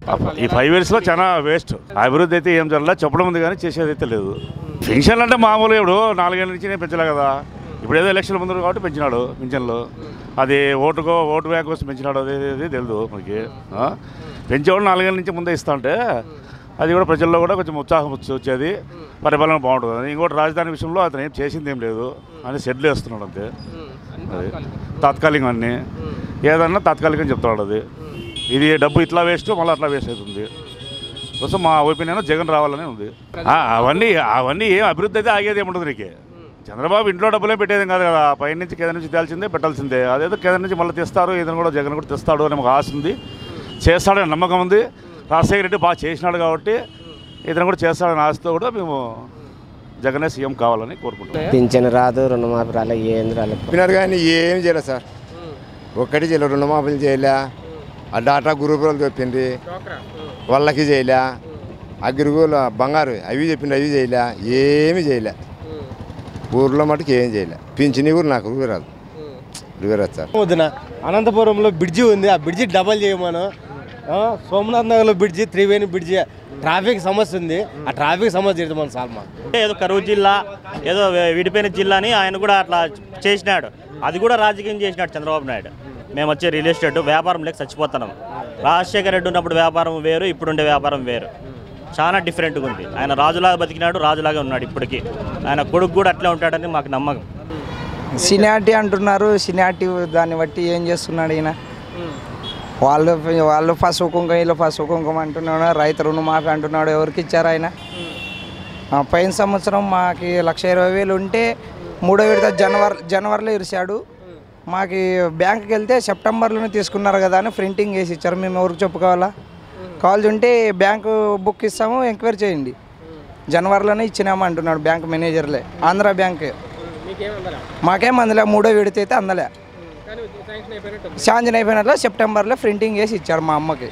ఈ ఫైవ్ ఇయర్స్లో చాలా వేస్ట్ అభివృద్ధి అయితే ఏం జరగలేదు చెప్పడం ఉంది కానీ చేసేది అయితే లేదు పెన్షన్లు అంటే మామూలుగా ఇప్పుడు నాలుగేళ్ళ నుంచి నేను పెంచలే కదా ఇప్పుడు ఏదో ఎలక్షన్ ముందు కాబట్టి పెంచినాడు పింఛన్లు అది ఓటుకో ఓటు బ్యాంక్ కోసం పెంచినాడు అది ఇది తెలియదు మనకి ఆ? పెంచేవాడు నాలుగేళ్ళ నుంచి ముందే ఇస్తా అంటే అది కూడా ప్రజల్లో కూడా కొంచెం ఉత్సాహం వచ్చి వచ్చేది పరిపాలన బాగుంటుంది ఇంకోటి రాజధాని విషయంలో అతను ఏం చేసింది ఏం లేదు అని సెటిల్ వేస్తున్నాడు అంతే అది తాత్కాలికం అన్నీ ఏదన్నా తాత్కాలికం చెప్తాడు అది ఇది డబ్బు ఇట్లా వేస్ట్ మళ్ళీ అట్లా వేస్ట్ అవుతుంది కోసం మా ఒపీనియన్ జగన్ రావాలని ఉంది ఆ, అవన్నీ అవన్నీ ఏం అభివృద్ధి అయితే ఆగేది ఏముండదు నీకు చంద్రబాబు ఇంట్లో డబ్బులే పెట్టేది కాదు కదా పై నుంచి కేంద్రం నుంచి తేల్చిందే పెట్టాల్సిందే అదేదో కేంద్రం నుంచి మళ్ళీ తెస్తారు ఇతను కూడా జగన్ కూడా తెస్తాడు అని ఒక ఆశ ఉంది చేస్తాడని నమ్మకం ఉంది రాజశేఖర రెడ్డి బాగా చేసినాడు కాబట్టి ఇతను కూడా చేస్తాడని ఆశతో కూడా మేము జగనే సీఎం కావాలని కోరుకుంటున్నాం పింఛన్ రాదు రుణమాఫీ రాలే ఏంది రాలేదు చెప్పినారు కానీ ఏం చేయలేదు సార్ ఒక్కటి చేయలేదు రుణమాఫీలు చేయలే ఆ డాటా గ్రూపులు చెప్పిండ్రి వాళ్ళకి చేయలే అగ్రిగోలు బంగారు అవి చెప్పిండ్రు అవి చేయలే ఏమి చేయలే ఊర్లో మటుకు ఏం చేయలే పింఛని కూడా నాకు ఊరు రాదు ఊరు రాదు సార్ వద్దున అనంతపురంలో బ్రిడ్జి ఉంది ఆ బ్రిడ్జి డబల్ చేయమను ఆ, సోమనాథ్ నగర్లో బ్రిడ్జి త్రివేణి బ్రిడ్జి ట్రాఫిక్ సమస్య ఉంది ఆ ట్రాఫిక్ సమస్య తీర్చమని మన సాల్మా ఏదో కరువు జిల్లా ఏదో వే- విడిపోయిన జిల్లా అని ఆయన కూడా అట్లా చేసినాడు అది కూడా రాజకీయం చేసినాడు చంద్రబాబు నాయుడు మేము వచ్చే రియల్ ఎస్టేట్ వ్యాపారం లేక చచ్చిపోతున్నాం రాజశేఖర రెడ్డి ఉన్నప్పుడు వ్యాపారం వేరు ఇప్పుడు ఉండే వ్యాపారం వేరు చాలా డిఫరెంట్గా ఉంది ఆయన రాజులాగా బతికినాడు రాజులాగా ఉన్నాడు ఇప్పటికీ ఆయన కొడుకు కూడా అట్లే ఉంటాడని మాకు నమ్మకం సినాటి అంటున్నారు సినాటి దాన్ని బట్టి ఏం చేస్తున్నాడు ఈయన వాళ్ళు వాళ్ళు పసుపు కుంకుమ వీళ్ళు పసుపు కుంకుమ అంటున్నాడు రైతు రుణమాఫీ అంటున్నాడు ఎవరికి ఇచ్చారు ఆయన ఆ, పోయిన సంవత్సరం మాకి లక్ష ఇరవై వేలు ఉంటే మూడో విడత జనవరి జనవరిలో ఇరిచాడు మాకి బ్యాంక్కి వెళ్తే సెప్టెంబర్లోనే తీసుకున్నారు కదా అని ప్రింటింగ్ వేసి ఇచ్చారు మేము ఎవరికి చెప్పుకోవాలా కావాల్సి ఉంటే బ్యాంకు బుక్ ఇస్తాము ఎంక్వైరీ చేయండి జనవరిలోనే ఇచ్చినాము అంటున్నాడు బ్యాంక్ మేనేజర్లే ఆంధ్ర బ్యాంక్ మాకేం అందలే మూడో విడత అయితే అందలే శాంజన్ అయిపోయినట్లు సెప్టెంబర్లో ప్రింటింగ్ వేసి ఇచ్చారు మా అమ్మకి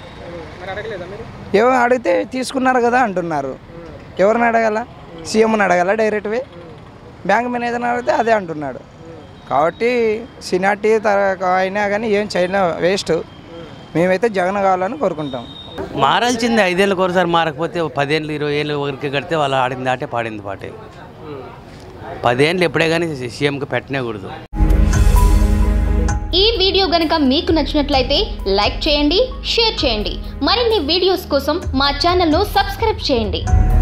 ఎవరు అడిగితే తీసుకున్నారు కదా అంటున్నారు ఎవరిని అడగాల సీఎంని అడగాల డైరెక్ట్వే బ్యాంక్ మేనేజర్ని అడిగితే అదే అంటున్నాడు కాబట్టి సినాటి తర- అయినా కానీ ఏం చేయలే వేస్ట్ మేమైతే జగన్ కావాలని కోరుకుంటాం మారాల్సిందే ఐదేళ్ళకి ఒకసారి మారకపోతే పదేళ్ళు ఇరవై ఏళ్ళు ఒకరికి కడితే వాళ్ళు ఆడింది ఆటే పాడింది పాటే పదేళ్ళు ఎప్పుడే కానీ సీఎంకి పెట్టనేకూడదు ఈ వీడియో గనుక మీకు నచ్చినట్లయితే లైక్ చేయండి షేర్ చేయండి మరిన్ని వీడియోస్ కోసం మా ఛానల్ను సబ్స్క్రైబ్ చేయండి